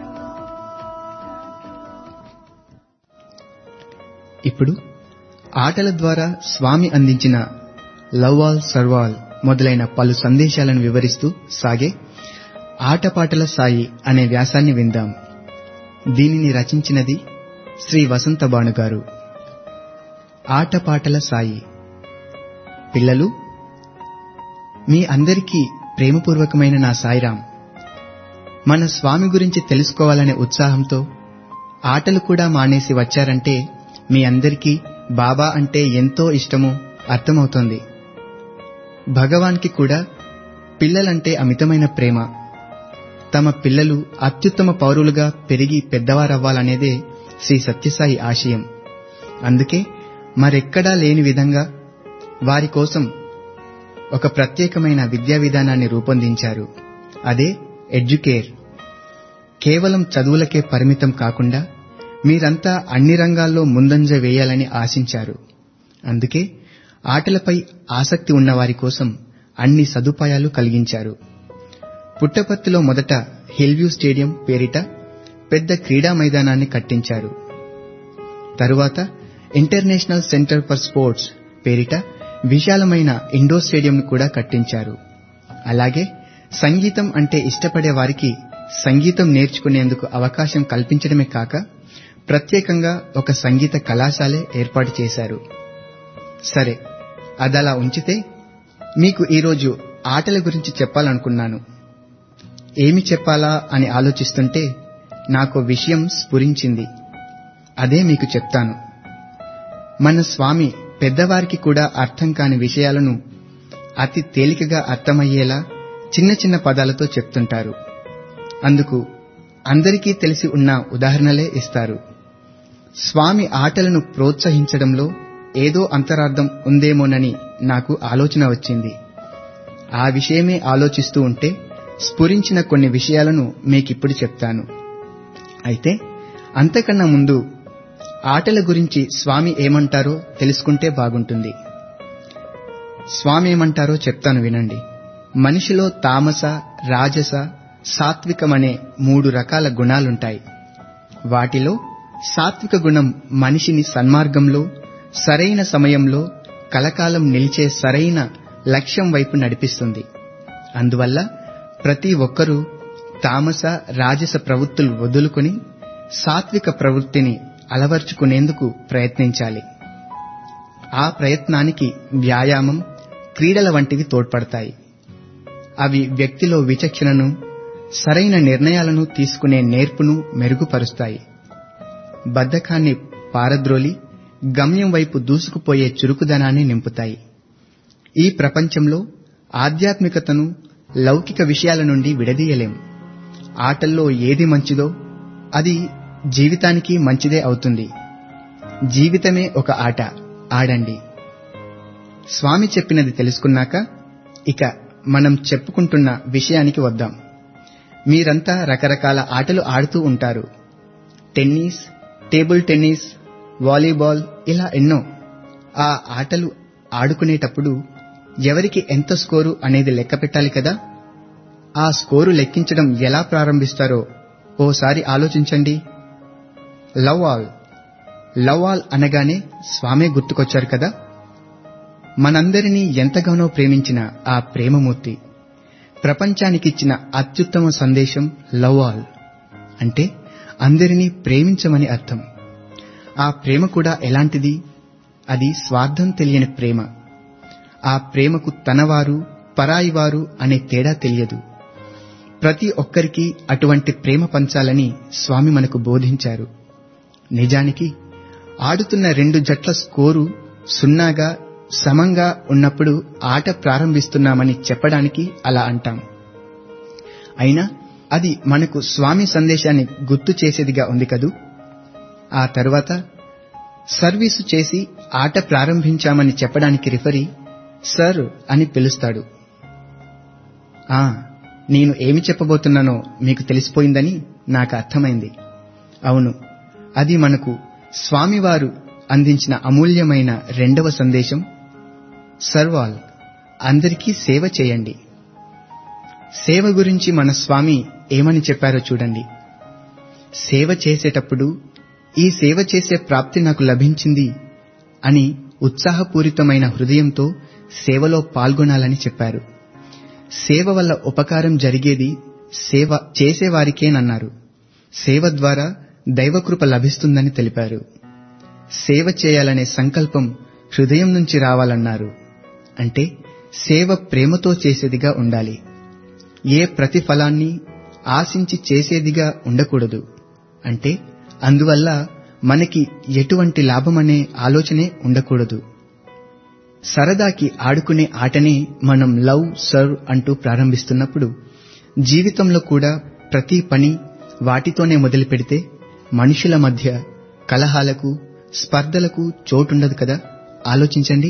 S1: ఇప్పుడు ఆటల ద్వారా స్వామి అందించిన లవ్ ఆల్ సర్వాల్ మొదలైన పలు సందేశాలను వివరిస్తూ సాగే ఆటపాటల సాయి అనే వ్యాసాన్ని విందాం దీనిని రచించినది శ్రీ వసంత భాను గారు ఆటపాటల సాయి పిల్లలు మీ అందరికీ ప్రేమపూర్వకమైన నా సాయిరాం మన స్వామి గురించి తెలుసుకోవాలనే ఉత్సాహంతో ఆటలు కూడా మానేసి వచ్చారంటే మీ అందరికీ బాబా అంటే ఎంతో ఇష్టమో అర్థమవుతోంది భగవాన్కి కూడా పిల్లలంటే అమితమైన ప్రేమ తమ పిల్లలు అత్యుత్తమ పౌరులుగా పెరిగి పెద్దవారవ్వాలనేదే శ్రీ సత్యసాయి ఆశయం అందుకే మరెక్కడా లేని విధంగా వారి కోసం ఒక ప్రత్యేకమైన విద్యా విధానాన్ని రూపొందించారు అదే ఎడ్యుకేర్ కేవలం చదువులకే పరిమితం కాకుండా మీరంతా అన్ని రంగాల్లో ముందంజ వేయాలని ఆశించారు అందుకే ఆటలపై ఆసక్తి ఉన్నవారి కోసం అన్ని సదుపాయాలు కలిగించారు పుట్టపర్తిలో మొదట హిల్వ్యూ స్టేడియం పేరిట పెద్ద క్రీడా మైదానాన్ని కట్టించారు తరువాత ఇంటర్నేషనల్ సెంటర్ ఫర్ స్పోర్ట్స్ పేరిట విశాలమైన ఇండోర్ స్టేడియంను కూడా కట్టించారు అలాగే సంగీతం అంటే ఇష్టపడే వారికి సంగీతం నేర్చుకునేందుకు అవకాశం కల్పించడమే కాక ప్రత్యేకంగా ఒక సంగీత కళాశాలే ఏర్పాటు చేశారు సరే అదలా ఉంచితే మీకు ఈరోజు ఆటల గురించి చెప్పాలనుకున్నాను ఏమి చెప్పాలా అని ఆలోచిస్తుంటే నాకు విషయం స్ఫురించింది అదే మీకు చెప్తాను మన స్వామి పెద్దవారికి కూడా అర్థం కాని విషయాలను అతి తేలికగా అర్థమయ్యేలా చిన్న చిన్న పదాలతో చెప్తుంటారు అందుకు అందరికీ తెలిసి ఉన్న ఉదాహరణలే ఇస్తారు స్వామి ఆటలను ప్రోత్సహించడంలో ఏదో అంతరార్థం ఉందేమోనని నాకు ఆలోచన వచ్చింది ఆ విషయమే ఆలోచిస్తూ ఉంటే స్ఫురించిన కొన్ని విషయాలను మీకిప్పుడు చెప్తాను అయితే అంతకన్నా ముందు ఆటల గురించి స్వామి ఏమంటారో తెలుసుకుంటే బాగుంటుంది స్వామి ఏమంటారో చెప్తాను వినండి మనిషిలో తామస రాజస సాత్వికమనే మూడు రకాల గుణాలుంటాయి వాటిలో సాత్విక గుణం మనిషిని సన్మార్గంలో సరైన సమయంలో కలకాలం నిలిచే సరైన లక్ష్యం వైపు నడిపిస్తుంది అందువల్ల ప్రతి ఒక్కరూ తామస రాజస ప్రవృత్తులు వదులుకొని సాత్విక ప్రవృత్తిని అలవర్చుకునేందుకు ప్రయత్నించాలి ఆ ప్రయత్నానికి వ్యాయామం క్రీడల వంటివి తోడ్పడతాయి అవి వ్యక్తిలో విచక్షణను సరైన నిర్ణయాలను తీసుకునే నేర్పును మెరుగుపరుస్తాయి బద్ధకాన్ని పారద్రోలి గమ్యం వైపు దూసుకుపోయే చురుకుదనాన్ని నింపుతాయి ఈ ప్రపంచంలో ఆధ్యాత్మికతను లౌకిక విషయాల నుండి విడదీయలేం ఆటల్లో ఏది మంచిదో అది జీవితానికి మంచిదే అవుతుంది జీవితమే ఒక ఆట ఆడండి స్వామి చెప్పినది తెలుసుకున్నాక ఇక మనం చెప్పుకుంటున్న విషయానికి వద్దాం మీరంతా రకరకాల ఆటలు ఆడుతూ ఉంటారు టెన్నిస్ టేబుల్ టెన్నిస్ వాలీబాల్ ఇలా ఎన్నో ఆ ఆటలు ఆడుకునేటప్పుడు ఎవరికి ఎంత స్కోరు అనేది లెక్క పెట్టాలి కదా ఆ స్కోరు లెక్కించడం ఎలా ప్రారంభిస్తారో ఓసారి ఆలోచించండి లవ్ ఆల్ లవ్ ఆల్ అనగానే స్వామే గుర్తుకొచ్చారు కదా మనందరినీ ఎంతగానో ప్రేమించిన ఆ ప్రేమమూర్తి ప్రపంచానికిచ్చిన అత్యుత్తమ సందేశం లవ్ ఆల్ అంటే అందరినీ ప్రేమించమని అర్థం ఆ ప్రేమ కూడా ఎలాంటిది అది స్వార్థం తెలియని ప్రేమ ఆ ప్రేమకు తనవారు పరాయివారు అనే తేడా తెలియదు ప్రతి ఒక్కరికి అటువంటి ప్రేమ పంచాలని స్వామి మనకు బోధించారు నిజానికి ఆడుతున్న రెండు జట్ల స్కోరు సున్నాగా సమంగా ఉన్నప్పుడు ఆట ప్రారంభిస్తున్నామని చెప్పడానికి అలా అంటాం అయినా అది మనకు స్వామి సందేశాన్ని గుర్తు చేసేదిగా ఉంది కదూ ఆ తర్వాత సర్వీసు చేసి ఆట ప్రారంభించామని చెప్పడానికి రిఫరీ సర్ అని పిలుస్తాడు ఆ నేను ఏమి చెప్పబోతున్నానో మీకు తెలిసిపోయిందని నాకు అర్థమైంది అవును అది మనకు స్వామివారు అందించిన అమూల్యమైన రెండవ సందేశం సర్వాల్ అందరికీ సేవ చేయండి సేవ గురించి మన స్వామి ఏమని చెప్పారో చూడండి సేవ చేసేటప్పుడు ఈ సేవ చేసే ప్రాప్తి నాకు లభించింది అని ఉత్సాహపూరితమైన హృదయంతో సేవలో పాల్గొనాలని చెప్పారు సేవ వల్ల ఉపకారం జరిగేది సేవ చేసేవారికేనన్నారు సేవ ద్వారా దైవకృప లభిస్తుందని తెలిపారు సేవ చేయాలనే సంకల్పం హృదయం నుంచి రావాలన్నారు అంటే సేవ ప్రేమతో చేసేదిగా ఉండాలి ఏ ప్రతిఫలాన్ని ఆశించి చేసేదిగా ఉండకూడదు అంటే అందువల్ల మనకి ఎటువంటి లాభమనే ఆలోచనే ఉండకూడదు సరదాకి ఆడుకునే ఆటనే మనం లవ్ సర్వ్ అంటూ ప్రారంభిస్తున్నప్పుడు జీవితంలో కూడా ప్రతి పని వాటితోనే మొదలు పెడితే మనుషుల మధ్య కలహాలకు స్పర్ధలకు చోటుండదు కదా ఆలోచించండి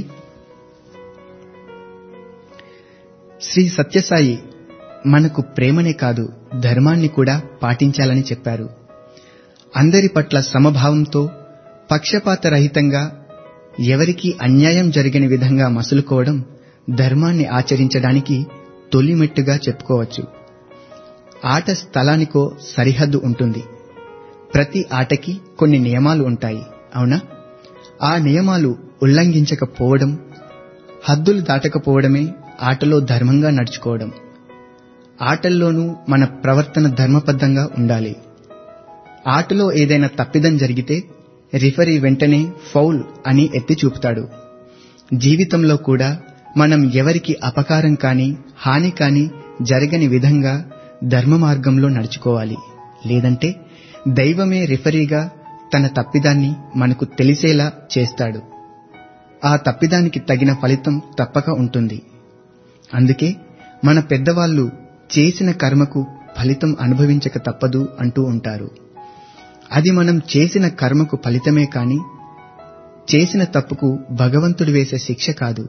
S1: శ్రీ సత్యసాయి మనకు ప్రేమనే కాదు ధర్మాన్ని కూడా పాటించాలని చెప్పారు అందరి పట్ల సమభావంతో పక్షపాత రహితంగా ఎవరికీ అన్యాయం జరిగని విధంగా మసులుకోవడం ధర్మాన్ని ఆచరించడానికి తొలిమెట్టుగా చెప్పుకోవచ్చు ఆట స్థలానికో సరిహద్దు ఉంటుంది ప్రతి ఆటకి కొన్ని నియమాలు ఉంటాయి అవునా ఆ నియమాలు ఉల్లంఘించకపోవడం హద్దులు దాటకపోవడమే ఆటలో ధర్మంగా నడుచుకోవడం ఆటల్లోనూ మన ప్రవర్తన ధర్మబద్ధంగా ఉండాలి ఆటలో ఏదైనా తప్పిదం జరిగితే రిఫరీ వెంటనే ఫౌల్ అని ఎత్తి చూపుతాడు జీవితంలో కూడా మనం ఎవరికి అపకారం కాని హాని కాని జరగని విధంగా ధర్మ మార్గంలో నడుచుకోవాలి లేదంటే దైవమే రిఫరీగా తన తప్పిదాన్ని మనకు తెలిసేలా చేస్తాడు ఆ తప్పిదానికి తగిన ఫలితం తప్పక ఉంటుంది అందుకే మన పెద్దవాళ్ళు చేసిన కర్మకు ఫలితం అనుభవించక తప్పదు అంటూ ఉంటారు అది మనం చేసిన కర్మకు ఫలితమే కాని చేసిన తప్పుకు భగవంతుడు వేసే శిక్ష కాదు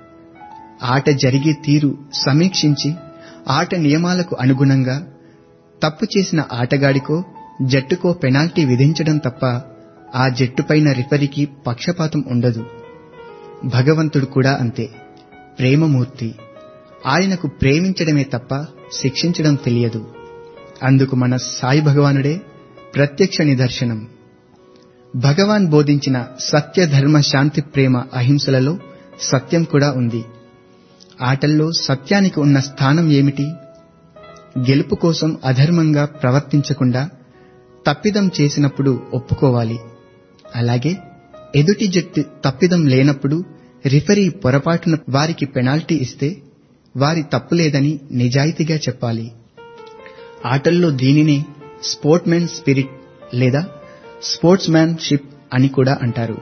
S1: ఆట జరిగే తీరు సమీక్షించి ఆట నియమాలకు అనుగుణంగా తప్పు చేసిన ఆటగాడికో జట్టుకో పెనాల్టీ విధించడం తప్ప ఆ జట్టుపైన రిఫరీకి పక్షపాతం ఉండదు భగవంతుడు కూడా అంతే ప్రేమమూర్తి ఆయనకు ప్రేమించడమే తప్ప శిక్షించడం తెలియదు అందుకు మన సాయి భగవానుడే ప్రత్యక్ష నిదర్శనం భగవాన్ బోధించిన సత్య ధర్మ శాంతి ప్రేమ అహింసలలో సత్యం కూడా ఉంది ఆటల్లో సత్యానికి ఉన్న స్థానం ఏమిటి గెలుపు కోసం అధర్మంగా ప్రవర్తించకుండా తప్పిదం చేసినప్పుడు ఒప్పుకోవాలి అలాగే ఎదుటి జట్టు తప్పిదం లేనప్పుడు రిఫరీ పొరపాటున వారికి పెనాల్టీ ఇస్తే వారి తప్పు లేదని నిజాయితీగా చెప్పాలి ఆటల్లో దీనినే స్పోర్ట్మెన్ స్పిరిట్ లేదా స్పోర్ట్స్ మ్యాన్షిప్ అని కూడా అంటారు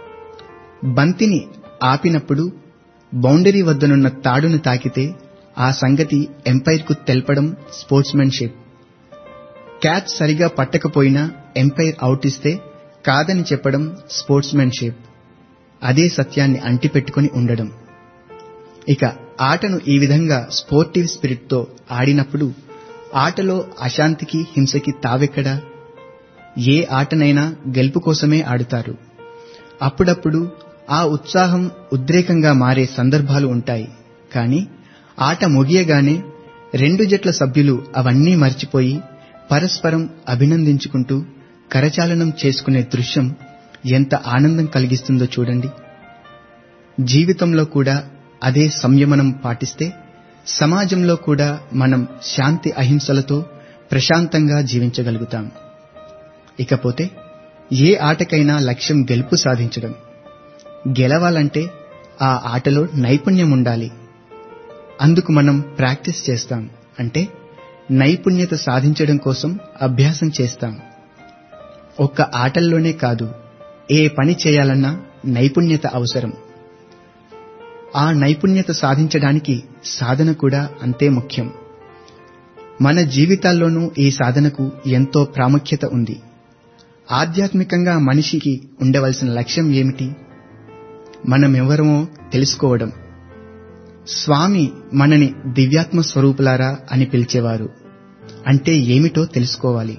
S1: బంతిని ఆపినప్పుడు బౌండరీ వద్దనున్న తాడును తాకితే ఆ సంగతి ఎంపైర్కు తెలపడం స్పోర్ట్స్మెన్షిప్ క్యాచ్ సరిగా పట్టకపోయినా ఎంపైర్ అవుట్ ఇస్తే కాదని చెప్పడం స్పోర్ట్స్మెన్షిప్ అదే సత్యాన్ని అంటిపెట్టుకుని ఉండడం ఇక ఆటను ఈ విధంగా స్పోర్టివ్ స్పిరిట్తో ఆడినప్పుడు ఆటలో అశాంతికి హింసకి తావెక్కడా ఏ ఆటనైనా గెలుపు కోసమే ఆడుతారు అప్పుడప్పుడు ఆ ఉత్సాహం ఉద్రేకంగా మారే సందర్భాలు ఉంటాయి కానీ ఆట ముగియగానే రెండు జట్ల సభ్యులు అవన్నీ మర్చిపోయి పరస్పరం అభినందించుకుంటూ కరచాలనం చేసుకునే దృశ్యం ఎంత ఆనందం కలిగిస్తుందో చూడండి జీవితంలో కూడా అదే సంయమనం పాటిస్తే సమాజంలో కూడా మనం శాంతి అహింసలతో ప్రశాంతంగా జీవించగలుగుతాం ఇకపోతే ఏ ఆటకైనా లక్ష్యం గెలుపు సాధించడం గెలవాలంటే ఆ ఆటలో నైపుణ్యం ఉండాలి అందుకు మనం ప్రాక్టీస్ చేస్తాం అంటే నైపుణ్యత సాధించడం కోసం అభ్యాసం చేస్తాం ఒక్క ఆటల్లోనే కాదు ఏ పని చేయాలన్నా నైపుణ్యత అవసరం ఆ నైపుణ్యత సాధించడానికి సాధన కూడా అంతే ముఖ్యం మన జీవితాల్లోనూ ఈ సాధనకు ఎంతో ప్రాముఖ్యత ఉంది ఆధ్యాత్మికంగా మనిషికి ఉండవలసిన లక్ష్యం ఏమిటి మనమెవరమో తెలుసుకోవడం స్వామి మనని దివ్యాత్మ స్వరూపులారా అని పిలిచేవారు అంటే ఏమిటో తెలుసుకోవాలి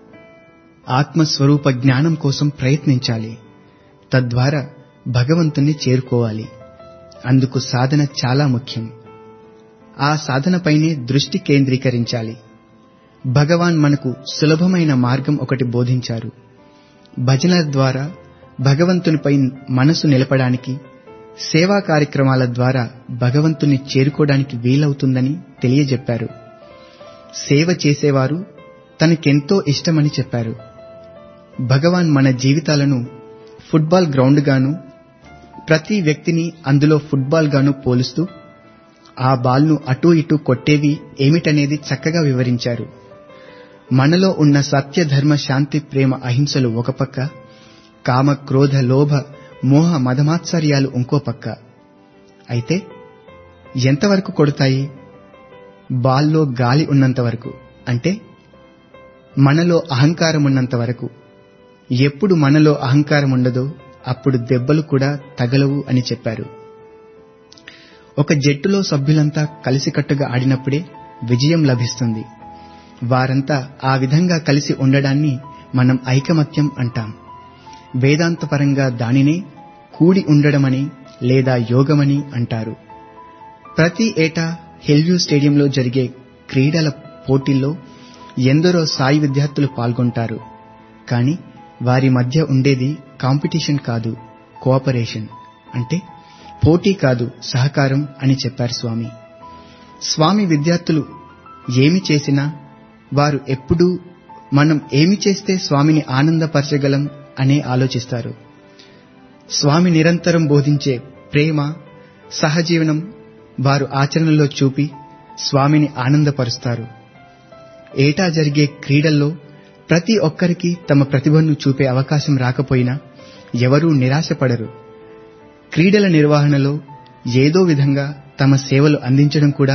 S1: ఆత్మస్వరూప జ్ఞానం కోసం ప్రయత్నించాలి తద్వారా భగవంతుణ్ణి చేరుకోవాలి అందుకు సాధన చాలా ముఖ్యం ఆ సాధనపైనే దృష్టి కేంద్రీకరించాలి భగవాన్ మనకు సులభమైన మార్గం ఒకటి బోధించారు భజనల ద్వారా భగవంతునిపై మనసు నిలపడానికి సేవా కార్యక్రమాల ద్వారా భగవంతుని చేరుకోవడానికి వీలవుతుందని తెలియజెప్పారు సేవ చేసేవారు తనకెంతో ఇష్టమని చెప్పారు భగవాన్ మన జీవితాలను ఫుట్బాల్ గ్రౌండ్ గాను ప్రతి వ్యక్తిని అందులో ఫుట్బాల్ గాను పోలుస్తూ ఆ బాల్ను అటూ ఇటూ కొట్టేవి ఏమిటనేది చక్కగా వివరించారు మనలో ఉన్న సత్య ధర్మ శాంతి ప్రేమ అహింసలు ఒక పక్క కామ క్రోధ లోభ మోహ మదమాత్సర్యాలు ఇంకో పక్క అయితే ఎంతవరకు కొడతాయి బాల్లో గాలి ఉన్నంత వరకు అంటే మనలో అహంకారం ఉన్నంత వరకు ఎప్పుడు మనలో అహంకారం ఉండదో అప్పుడు దెబ్బలు కూడా తగలవు అని చెప్పారు ఒక జట్టులో సభ్యులంతా కలిసికట్టుగా ఆడినప్పుడే విజయం లభిస్తుంది వారంతా ఆ విధంగా కలిసి ఉండడాన్ని మనం ఐకమత్యం అంటాం వేదాంతపరంగా దానినే కూడి ఉండడమని లేదా యోగమని అంటారు ప్రతి ఏటా హెల్వ్యూ స్టేడియంలో జరిగే క్రీడల పోటీల్లో ఎందరో సాయి విద్యార్థులు పాల్గొంటారు కానీ వారి మధ్య ఉండేది కాంపిటీషన్ కాదు కోఆపరేషన్ అంటే పోటీ కాదు సహకారం అని చెప్పారు స్వామి స్వామి విద్యార్థులు ఏమి చేసినా వారు ఎప్పుడూ మనం ఏమి చేస్తే స్వామిని ఆనందపరచగలం అనే ఆలోచిస్తారు స్వామి నిరంతరం బోధించే ప్రేమ సహజీవనం వారు ఆచరణలో చూపి స్వామిని ఆనందపరుస్తారు ఏటా జరిగే క్రీడల్లో ప్రతి ఒక్కరికి తమ ప్రతిభను చూపే అవకాశం రాకపోయినా ఎవరూ నిరాశపడరు క్రీడల నిర్వహణలో ఏదో విధంగా తమ సేవలు అందించడం కూడా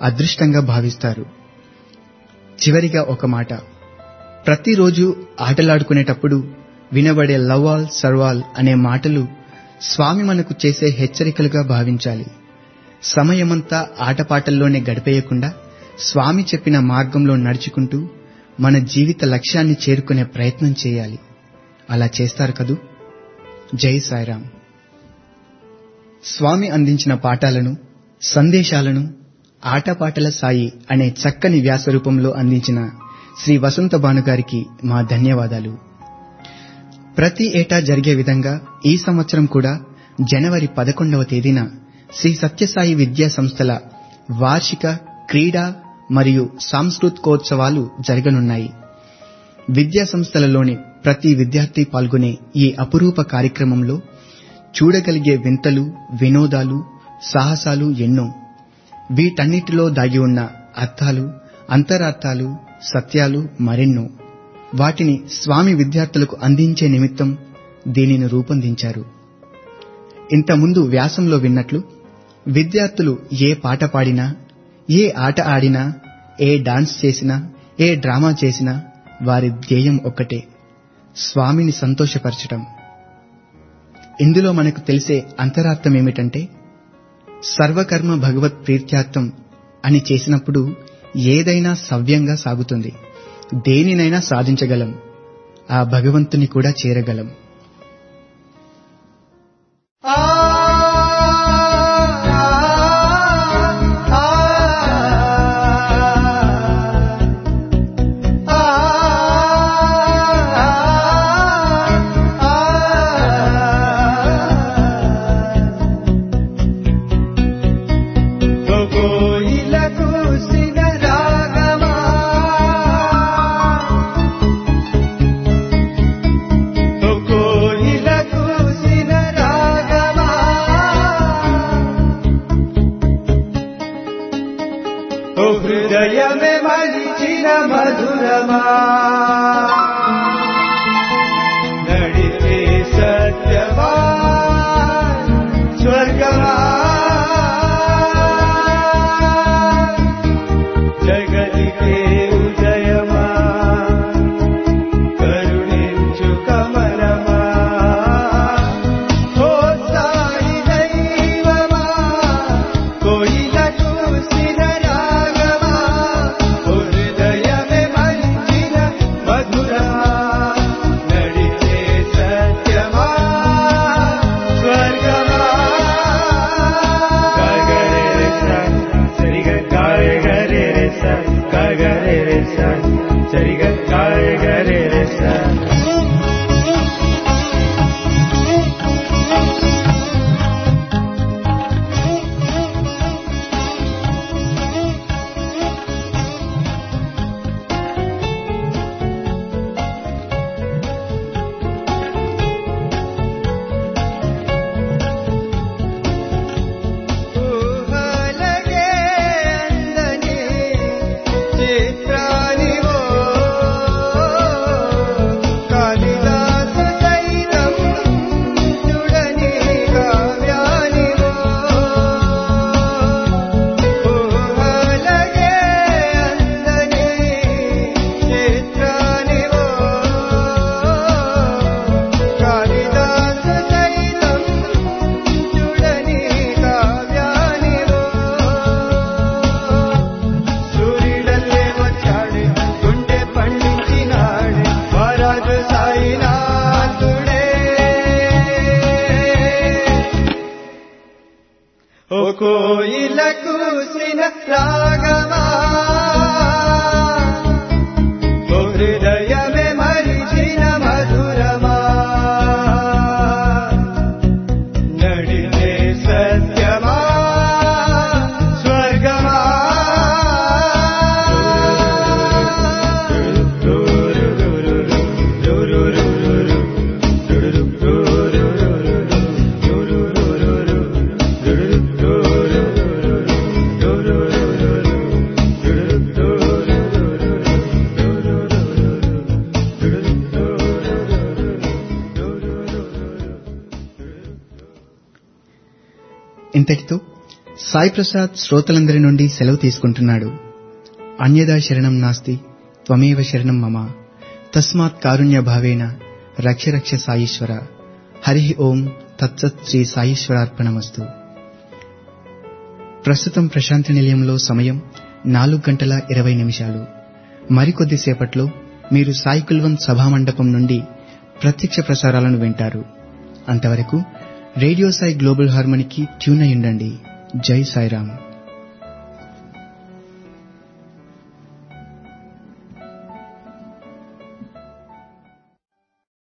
S1: అదృష్టంగా భావిస్తారు చివరిగా ఒక మాట ప్రతిరోజు ఆటలాడుకునేటప్పుడు వినబడే లవాల్ సర్వాల్ అనే మాటలు స్వామి మనకు చేసే హెచ్చరికలుగా భావించాలి సమయమంతా ఆటపాటల్లోనే గడిపేయకుండా స్వామి చెప్పిన మార్గంలో నడుచుకుంటూ మన జీవిత లక్ష్యాన్ని చేరుకునే ప్రయత్నం చేయాలి అలా చేస్తారు కదూ జై సాయిరాం స్వామి అందించిన పాఠాలను సందేశాలను ఆటపాటల సాయి అనే చక్కని వ్యాస రూపంలో అందించిన శ్రీ వసంత భానుగారికి మా ధన్యవాదాలు ప్రతి ఏటా జరిగే విధంగా ఈ సంవత్సరం కూడా జనవరి పదకొండవ తేదీన శ్రీ సత్యసాయి విద్యా సంస్థల వార్షిక క్రీడా మరియు సాంస్కృతికోత్సవాలు జరగనున్నాయి విద్యా సంస్థలలోని ప్రతి విద్యార్థి పాల్గొనే ఈ అపురూప కార్యక్రమంలో చూడగలిగే వింతలు వినోదాలు సాహసాలు ఎన్నో వీటన్నిటిలో దాగి ఉన్న అర్థాలు అంతరార్థాలు సత్యాలు మరెన్నో వాటిని స్వామి విద్యార్థులకు అందించే నిమిత్తం దీనిని రూపొందించారు ఇంతకుముందు వ్యాసంలో విన్నట్లు విద్యార్థులు ఏ పాట పాడినా ఏ ఆట ఆడినా ఏ డాన్స్ చేసినా ఏ డ్రామా చేసినా వారి ధ్యేయం ఒక్కటే స్వామిని సంతోషపరచటం ఇందులో మనకు తెలిసే అంతరార్థం ఏమిటంటే సర్వకర్మ భగవత్ ప్రీత్యార్థం అని చేసినప్పుడు ఏదైనా సవ్యంగా సాగుతుంది దేనినైనా సాధించగలం ఆ భగవంతుని కూడా చేరగలం
S4: కోయిలకు సిగరాగమా కోయిలకు సిగరాగమా ఓ హృదయమే మలిచిన మధురమా నడిపే సత్యమా స్వర్గమా జగతికే ఉదయమా కరుణించు కమలమా ఓ సాయి దైవమా కోయిలకు సినరాగమా ఓ హృదయమే మంచిన మధురమా నడిచే సత్యమా స్వర్గమా గగరే సరిగ గగరే గగరే సరిగ గగరే ఊహలగే అందని చిత్రానివో కాళిదాసు సైతం చూడని కావ్యానివో ఊహలగే అందని చిత్రానివో కాళిదాసు సైతం చూడని కావ్యానివో సూర్యుడల్లే వచ్చాడు గుండె పండించినాడు మహారాజు సాయినాథుడే ఓ కోయిలకు సిన రాగమా ఓ హృదయమే మరిచిన మధురమా నడినే సత్యమా స్వర్గమా
S1: ఇంతటితో సాయి ప్రసాద్ శ్రోతలందరి నుండి సెలవు తీసుకుంటున్నాడు అన్యదా శరణం నాస్తి త్వమేవ శరణం మమ తస్మాత్ కారుణ్య భావేన రక్ష రక్ష సాయీశ్వర హరి ఓం తత్సత్ శ్రీ సాయీశ్వరార్పణమస్తు ప్రస్తుతం ప్రశాంతి నిలయంలో సమయం నాలుగు గంటల ఇరవై నిమిషాలు మరికొద్దిసేపట్లో మీరు సాయి కుల్వంత్ సభామండపం నుండి ప్రత్యక్ష ప్రసారాలను వింటారు అంతవరకు రేడియో సాయి గ్లోబల్ హార్మనీకి ట్యూన్ అయి ఉండండి జై సాయిరామ్